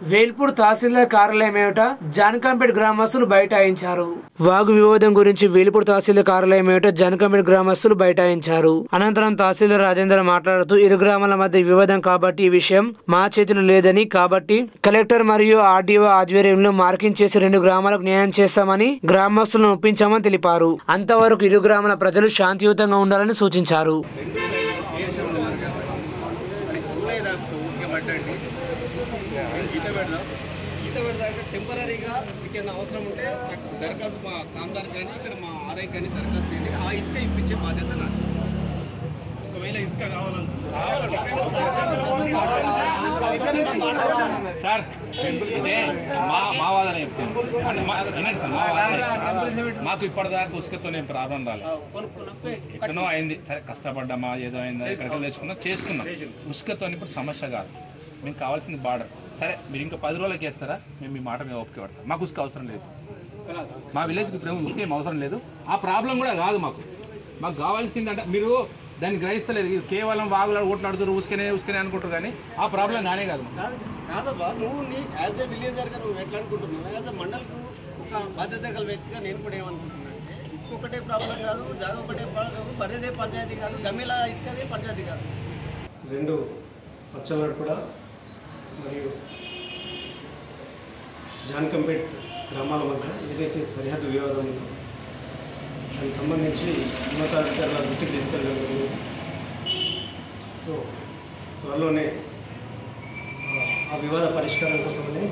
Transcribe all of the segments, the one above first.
వేల్పూర్ తహసీల్దార్ కార్యాలయం ఏమిట జానకంపేట గ్రామస్తులు బైఠాయించారు వాగు వివాదం గురించి వేల్పూర్ తహసీల్దార్ కార్యాలయం ఏమిట జానకంపేట గ్రామస్తులు బైఠాయించారు అనంతరం తహసీల్దార్ రాజేంద్ర మాట్లాడుతూ ఇరు గ్రామాల మధ్య వివాదం కాబట్టి ఈ విషయం మా చేతిలో లేదని కాబట్టి కలెక్టర్ మరియు ఆర్డీఓ ఆధ్వర్యంలో మార్కింగ్ చేసి రెండు గ్రామాలకు న్యాయం చేస్తామని గ్రామస్తులను ఒప్పించామని తెలిపారు అంతవరకు ఇరు గ్రామాల ప్రజలు శాంతియుతంగా ఉండాలని సూచించారు ఈత పెడదాం ఈత పెడదాక టెంపరీగా మీకు ఏమైనా అవసరం ఉంటే నాకు దరఖాస్తు మా కామ్దార్ కానీ ఇక్కడ మా ఆర్ఐ కానీ దరఖాస్తు చేయండి ఆ ఇసుక ఇప్పించే బాధ్యత నాకు ఒకవేళ ఇసుక సార్ ఇదే మా మా వాదన చెప్తాను అంటే మా వినండి సార్ మా వాదన మాకు ఇప్పటిదాకా ఉసుకతో నేను ప్రాబ్లం రాలేదు ఎక్కడో అయింది సరే కష్టపడ్డామా ఏదో అయిందా ఎక్కడికి తెచ్చుకున్నా చేసుకున్నాం ఉసుకతో ఇప్పుడు సమస్య కాదు మేము కావాల్సింది బార్డర్ సరే మీరు ఇంకా పది రోజులకి వేస్తారా మేము మీ మాట మీద ఓపిక పడతాం మాకు ఉసుక అవసరం లేదు మా విలేజ్కి ఇప్పుడు ఉసుక ఏం అవసరం లేదు ఆ ప్రాబ్లం కూడా కాదు మాకు మాకు కావాల్సింది అంటే మీరు దాన్ని గ్రహిస్తలేదు ఇది కేవలం వాగులు ఓట్లాడుతారు ఉసుకనే ఉసుకనే అనుకుంటారు కానీ ఆ ప్రాబ్లం కానే కాదు మాకు. కాదు కాదబ్బా నువ్వు నీ యాజ్ ఏ విలేజర్గా నువ్వు ఎట్లా అనుకుంటున్నావు యాజ్ ఏ మండల్కు ఒక బాధ్యత గల వ్యక్తిగా నేను కూడా ఏమనుకుంటున్నాను అంటే ఇసుక ఒకటే ప్రాబ్లం కాదు జాగ ఒకటే ప్రాబ్లం కాదు బరేదే పంచాయతీ కాదు గమిలా ఇసుకదే పంచాయతీ కాదు రెండు పచ్చలనాడు కూడా మరియు జాన్కంపేట్ గ్రామాల మధ్య ఏదైతే సరిహద్దు వివాదం ఉందో దానికి సంబంధించి ఉన్నతాధికారుల దృష్టికి తీసుకెళ్ళడం జరిగింది సో త్వరలోనే ఆ, ఆ వివాద పరిష్కారం కోసమని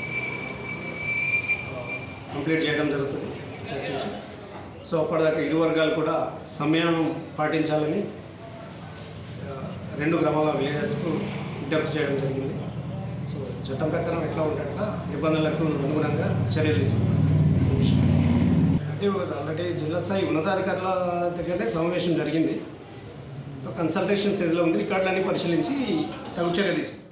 ఆ, కంప్లీట్ చేయడం జరుగుతుంది చర్చించి సో అప్పటిదాకా ఇరు వర్గాలు కూడా సమయం పాటించాలని ఆ, రెండు గ్రామాల విలేజెస్కు విజ్ఞప్తి చేయడం జరిగింది సో చట్టం ప్రకారం ఎట్లా ఉంటే అట్లా నిబంధనలకు అనుగుణంగా చర్యలు తీసుకుంటాం అంటే ఆల్రెడీ జిల్లా స్థాయి ఉన్నతాధికారుల దగ్గరనే సమావేశం జరిగింది సో కన్సల్టేషన్ స్టేజ్లో ఉంది రికార్డులన్నీ పరిశీలించి తగు చర్య తీసుకుంటాం